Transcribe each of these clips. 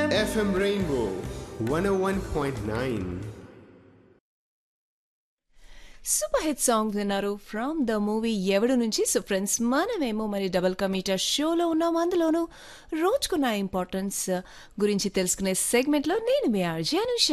FM Rainbow 101.9. Super hit song విన్నారు from the movie Evadu నుంచి so friends మనమేమో మరి డబల్ కమీటర్ షోలో ఉన్నాం అందులోనూ రోజుకున్న ఇంపార్టెన్స్ గురించి తెలుసుకునే సెగ్మెంట్లో నేను మీ ఆర్జీ అనుష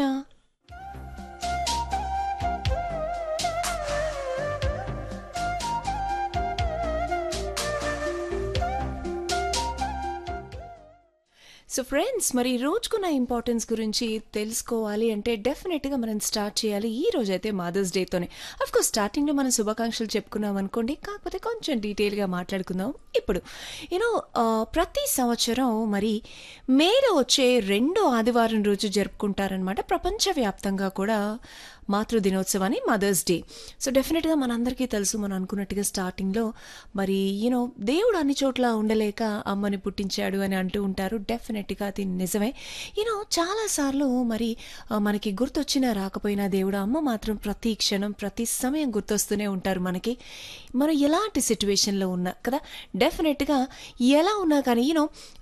సో ఫ్రెండ్స్ మరి రోజుకున్న ఇంపార్టెన్స్ గురించి తెలుసుకోవాలి అంటే డెఫినెట్గా మనం స్టార్ట్ చేయాలి ఈ రోజైతే మదర్స్ డేతోనే కోర్స్ స్టార్టింగ్లో మనం శుభాకాంక్షలు చెప్పుకున్నాం అనుకోండి కాకపోతే కొంచెం డీటెయిల్గా మాట్లాడుకుందాం ఇప్పుడు యూనో ప్రతి సంవత్సరం మరి మేలో వచ్చే రెండో ఆదివారం రోజు జరుపుకుంటారనమాట ప్రపంచవ్యాప్తంగా కూడా మాతృ దినోత్సవాన్ని మదర్స్ డే సో డెఫినెట్గా మనందరికీ తెలుసు మనం అనుకున్నట్టుగా స్టార్టింగ్లో మరి యూనో దేవుడు అన్ని చోట్ల ఉండలేక అమ్మని పుట్టించాడు అని అంటూ ఉంటారు డెఫినెట్గా అది నిజమే యూనో చాలాసార్లు మరి ఆ, మనకి గుర్తొచ్చినా రాకపోయినా దేవుడు అమ్మ మాత్రం ప్రతి క్షణం ప్రతి సమయం గుర్తొస్తూనే ఉంటారు మనకి మనం ఎలాంటి సిచ్యువేషన్లో ఉన్నా కదా డెఫినెట్గా ఎలా ఉన్నా కానీ యూనో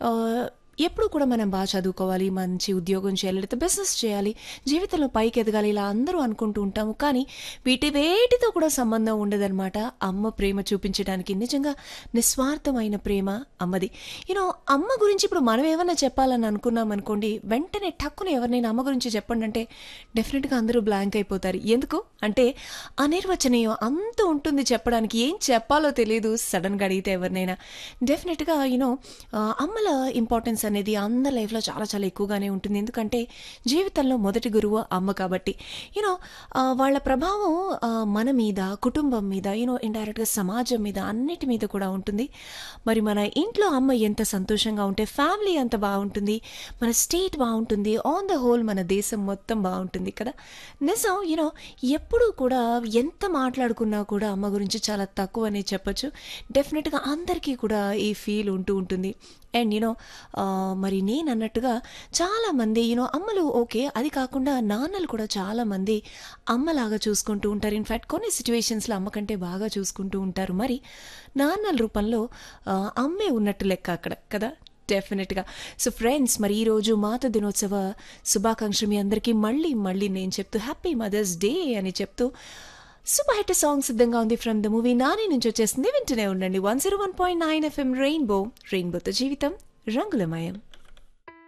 ఎప్పుడు కూడా మనం బాగా చదువుకోవాలి మంచి ఉద్యోగం చేయాలి లేకపోతే బిజినెస్ చేయాలి జీవితంలో పైకి ఎదగాలి ఇలా అందరూ అనుకుంటూ ఉంటాము కానీ వీటి వేటితో కూడా సంబంధం ఉండదన్నమాట అమ్మ ప్రేమ చూపించడానికి నిజంగా నిస్వార్థమైన ప్రేమ అమ్మది యూనో అమ్మ గురించి ఇప్పుడు మనం ఏమన్నా చెప్పాలని అనుకున్నాం అనుకోండి వెంటనే టక్కున ఎవరినైనా అమ్మ గురించి చెప్పండి అంటే డెఫినెట్గా అందరూ బ్లాంక్ అయిపోతారు ఎందుకు అంటే అనిర్వచనీయం అంత ఉంటుంది చెప్పడానికి ఏం చెప్పాలో తెలియదు సడన్గా అడిగితే ఎవరినైనా డెఫినెట్గా యూనో అమ్మల ఇంపార్టెన్స్ అనేది అందరి లైఫ్లో చాలా చాలా ఎక్కువగానే ఉంటుంది ఎందుకంటే జీవితంలో మొదటి గురువు అమ్మ కాబట్టి యూనో వాళ్ళ ప్రభావం ఆ, మన మీద కుటుంబం మీద యూనో ఇండైరెక్ట్గా సమాజం మీద అన్నిటి మీద కూడా ఉంటుంది మరి మన ఇంట్లో అమ్మ ఎంత సంతోషంగా ఉంటే ఫ్యామిలీ అంత బాగుంటుంది మన స్టేట్ బాగుంటుంది ఆన్ ద హోల్ మన దేశం మొత్తం బాగుంటుంది కదా నిజం యూనో ఎప్పుడూ కూడా ఎంత మాట్లాడుకున్నా కూడా అమ్మ గురించి చాలా తక్కువ అనే చెప్పొచ్చు డెఫినెట్గా అందరికీ కూడా ఈ ఫీల్ ఉంటూ ఉంటుంది అండ్ యూనో మరి నేను అన్నట్టుగా చాలామంది యూనో అమ్మలు ఓకే అది కాకుండా నాన్నలు కూడా చాలామంది అమ్మలాగా చూసుకుంటూ ఉంటారు ఇన్ఫ్యాక్ట్ కొన్ని సిచ్యువేషన్స్లో అమ్మ కంటే బాగా చూసుకుంటూ ఉంటారు మరి నాన్నల రూపంలో ఆ, అమ్మే ఉన్నట్టు లెక్క అక్కడ కదా డెఫినెట్గా సో ఫ్రెండ్స్ మరి ఈరోజు మాత దినోత్సవ శుభాకాంక్షలు మీ అందరికీ మళ్ళీ మళ్ళీ నేను చెప్తూ హ్యాపీ మదర్స్ డే అని చెప్తూ సూపర్ హిట్ సాంగ్ సిద్ధంగా ఉంది ఫ్రమ్ ద మూవీ నాని నుంచి వచ్చేసింది వింటూనే ఉండండి one zero one point nine FM Rainbow రెయిన్బోతో జీవితం రంగులమయం